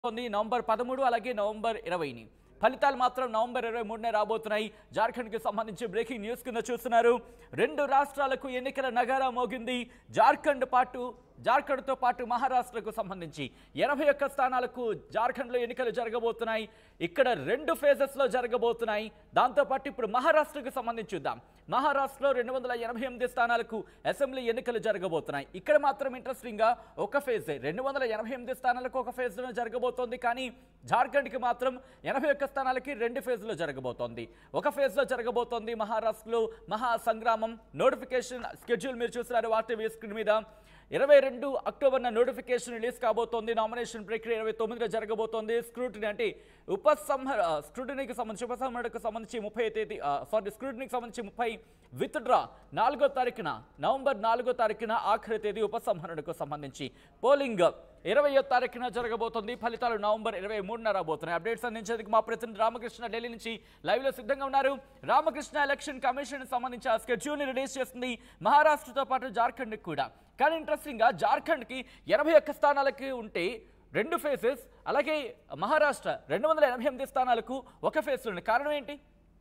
ఉంది నవంబర్ పదమూడు అలాగే నవంబర్ ఇరవైని ఫలితాలు మాత్రం నవంబర్ ఇరవై మూడునే రాబోతున్నాయి జార్ఖండ్కి సంబంధించి బ్రేకింగ్ న్యూస్ కింద చూస్తున్నారు రెండు రాష్ట్రాలకు ఎన్నికల నగారా మోగింది జార్ఖండ్ పాటు జార్ఖండ్తో పాటు మహారాష్ట్రకు సంబంధించి ఎనభై ఒక్క స్థానాలకు జార్ఖండ్లో ఎన్నికలు జరగబోతున్నాయి ఇక్కడ రెండు ఫేజెస్లో జరగబోతున్నాయి దాంతోపాటు ఇప్పుడు మహారాష్ట్రకు సంబంధించి చూద్దాం మహారాష్ట్రలో రెండు వందల ఎనభై ఎనిమిది స్థానాలకు అసెంబ్లీ ఎన్నికలు జరగబోతున్నాయి ఇక్కడ మాత్రం ఇంట్రెస్టింగ్గా ఒక ఫేజ్ రెండు వందల ఎనభై ఎనిమిది స్థానాలకు ఒక ఫేజ్లో జరగబోతోంది కానీ జార్ఖండ్కి మాత్రం ఎనభై ఒక్క స్థానాలకి రెండు ఫేజ్లో జరగబోతోంది ఒక ఫేజ్లో జరగబోతోంది మహారాష్ట్రలో మహా సంగ్రామం నోటిఫికేషన్ స్కెడ్యూల్ మీరు చూస్తున్నారు వార్త స్క్రీన్ మీద ఇరవై రెండు అక్టోబర్న నోటిఫికేషన్ రిలీజ్ కాబోతోంది నామినేషన్ ప్రక్రియ ఇరవై తొమ్మిదిలో జరగబోతోంది స్క్రూటినీ అంటే ఉపసంహర స్క్రూటినీకి సంబంధించి ఉపసంహరణకు సంబంధించి ముప్పై తేదీ సారీ స్క్రూటినీకి సంబంధించి ముప్పై విత్డ్రా నాలుగో తారీఖున నవంబర్ నాలుగో తారీఖున ఆఖరి తేదీ ఉపసంహరణకు సంబంధించి పోలింగ్ ఇరవయో తారీఖున జరగబోతోంది ఫలితాలు నవంబర్ ఇరవై మూడున రాబోతున్నాయి అప్డేట్స్ అందించేందుకు మా ప్రతినిధి రామకృష్ణ ఢిల్లీ నుంచి లైవ్ లో సిద్ధంగా ఉన్నారు రామకృష్ణ ఎలక్షన్ కమిషన్ సంబంధించి ఆ స్కెడ్యూల్ ని రిలీజ్ చేస్తుంది మహారాష్ట్రతో పాటు జార్ఖండ్ కూడా కానీ ఇంట్రెస్టింగ్ గా జార్ఖండ్ కి ఎనభై ఒక్క స్థానాలకి ఉంటే రెండు ఫేసెస్ అలాగే మహారాష్ట్ర రెండు వందల ఎనభై ఎనిమిది స్థానాలకు ఒక ఫేస్ ఉంది కారణం ఏంటి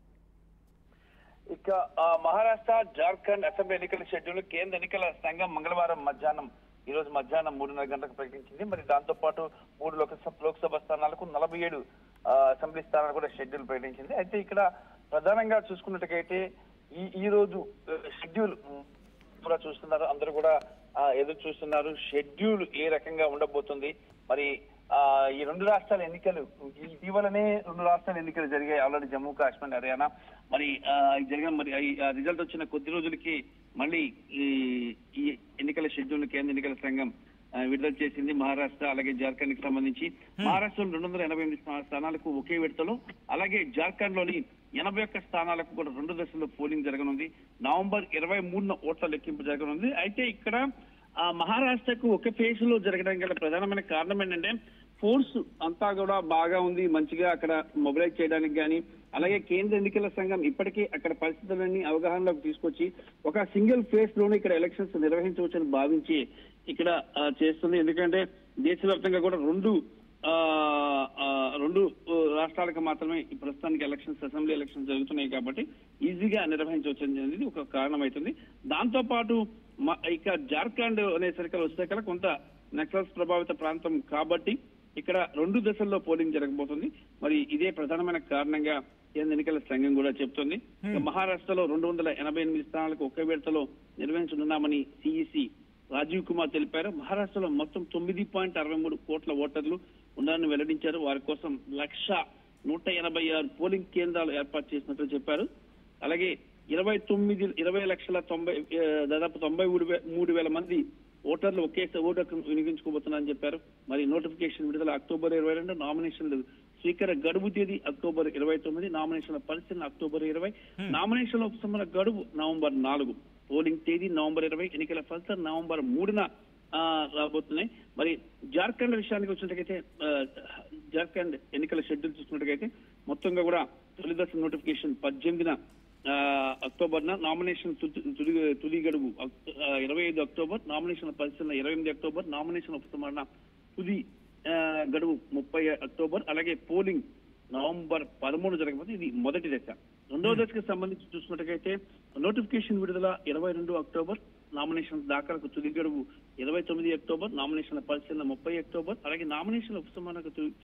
ఇక ఆ, మహారాష్ట్ర జార్ఖండ్ అసెంబ్లీ ఎన్నికల షెడ్యూల్ కేంద్ర ఎన్నికల సంఘం మంగళవారం మధ్యాహ్నం ఈ రోజు మధ్యాహ్నం మూడున్నర గంటలకు ప్రకటించింది మరి దాంతో పాటు మూడు లోకసభ లోక్సభ స్థానాలకు నలభై ఏడు అసెంబ్లీ స్థానాలు కూడా షెడ్యూల్ ప్రకటించింది అయితే ఇక్కడ ప్రధానంగా చూసుకున్నట్టుగైతే ఈ ఈ రోజు ఆ, షెడ్యూల్ ఉమ్, కూడా చూస్తున్నారు అందరూ కూడా ఆ, ఎదురు చూస్తున్నారు షెడ్యూల్ ఏ రకంగా ఉండబోతుంది మరి ఆ, ఈ రెండు రాష్ట్రాల ఎన్నికలు ఇటీవలనే రెండు రాష్ట్రాల ఎన్నికలు జరిగాయి ఆల్రెడీ జమ్మూ కాశ్మీర్ హర్యానా మరి ఆ, ఈ జరిగిన మరి ఆ రిజల్ట్ వచ్చిన కొద్ది రోజులకి మళ్ళీ ఈ ఈ ఎన్నికల షెడ్యూల్ కేంద్ర ఎన్నికల సంఘం ఆ, విడుదల చేసింది మహారాష్ట్ర అలాగే జార్ఖండ్ కి సంబంధించి మహారాష్ట్రలో రెండు వందల ఎనభై ఎనిమిది స్థా- స్థానాలకు ఒకే విడతలో అలాగే జార్ఖండ్ లోని ఎనభై ఒక్క స్థానాలకు కూడా రెండు దశల్లో పోలింగ్ జరగనుంది నవంబర్ ఇరవై మూడున ఓట్ల లెక్కింపు జరగనుంది అయితే ఇక్కడ ఆ మహారాష్ట్రకు ఒక ఫేజ్ లో జరగడం గల ప్రధానమైన కారణం ఏంటంటే ఫోర్స్ అంతా కూడా బాగా ఉంది మంచిగా అక్కడ మొబిలైజ్ చేయడానికి కానీ అలాగే కేంద్ర ఎన్నికల సంఘం ఇప్పటికే అక్కడ పరిస్థితులన్నీ అవగాహనలోకి తీసుకొచ్చి ఒక సింగిల్ ఫేజ్ లోనే ఇక్కడ ఎలక్షన్స్ నిర్వహించవచ్చని భావించి ఇక్కడ ఆ, చేస్తుంది ఎందుకంటే దేశవ్యాప్తంగా కూడా రెండు ఆ, ఆ, రెండు ఆ, రాష్ట్రాలకు మాత్రమే ఈ ప్రస్తుతానికి ఎలక్షన్స్ అసెంబ్లీ ఎలక్షన్స్ జరుగుతున్నాయి కాబట్టి ఈజీగా నిర్వహించవచ్చు అనేది ఒక కారణం అవుతుంది దాంతో పాటు మ- ఇక జార్ఖండ్ అనేసరికి వచ్చేసరికి కొంత నక్సల్స్ ప్రభావిత ప్రాంతం కాబట్టి ఇక్కడ రెండు దశల్లో పోలింగ్ జరగబోతుంది మరి ఇదే ప్రధానమైన కారణంగా కేంద్ర ఎన్నికల సంఘం కూడా చెప్తుంది ఇక మహారాష్ట్రలో రెండు వందల ఎనభై ఎనిమిది స్థానాలకు ఒకే విడతలో నిర్వహించనున్నామని సిఈసి రాజీవ్ కుమార్ తెలిపారు మహారాష్ట్రలో మొత్తం తొమ్మిది పాయింట్ అరవై మూడు కోట్ల ఓటర్లు ఉన్నారని వెల్లడించారు వారి కోసం లక్ష నూట ఎనభై ఆరు పోలింగ్ కేంద్రాలు ఏర్పాటు చేసినట్లు చెప్పారు అలాగే ఇరవై తొమ్మిది ఇరవై లక్షల తొంభై ఆ, దాదాపు తొంభై మూడు వే- మూడు వేల మంది ఓటర్లు ఒకేసారి ఓటు హక్కు వినియోగించుకోబోతున్నారని చెప్పారు మరి నోటిఫికేషన్ విడుదల అక్టోబర్ ఇరవై రెండు నామినేషన్లు స్వీకార గడువు తేదీ అక్టోబర్ ఇరవై తొమ్మిది నామినేషన్ల పరిశీలన అక్టోబర్ ఇరవై నామినేషన్ల ఉపసంహరణ గడువు నవంబర్ నాలుగు పోలింగ్ తేదీ నవంబర్ ఇరవై ఎన్నికల ఫలితం నవంబర్ మూడున ఆ, రాబోతున్నాయి మరి జార్ఖండ్ విషయానికి వచ్చినట్టుగైతే ఆ, జార్ఖండ్ ఎన్నికల షెడ్యూల్ చూసుకున్నట్టుగైతే మొత్తంగా కూడా తొలి దశ నోటిఫికేషన్ పద్దెనిమిదిన ఆ, అక్టోబర్న నామినేషన్ తుది తుది- తుది గడువు అక్- ఆ, ఇరవై ఐదు అక్టోబర్ నామినేషన్ పరిశీలన ఇరవై ఎనిమిది అక్టోబర్ నామినేషన్ ఉపసంహరణ తుది ఆ, గడువు ముప్పై అక్టోబర్ అలాగే పోలింగ్ నవంబర్ పదమూడు జరగబోతుంది ఇది మొదటి దశ రెండవ దశకు సంబంధించి చూసుకున్నట్టుగైతే నోటిఫికేషన్ విడుదల ఇరవై రెండు అక్టోబర్ నామినేషన్ దాఖలకు తుది గడువు ఇరవై తొమ్మిది అక్టోబర్ నామినేషన్ల పరిశీలన ముప్పై అక్టోబర్ అలాగే నామినేషన్ ఉపసంహరణకు తు-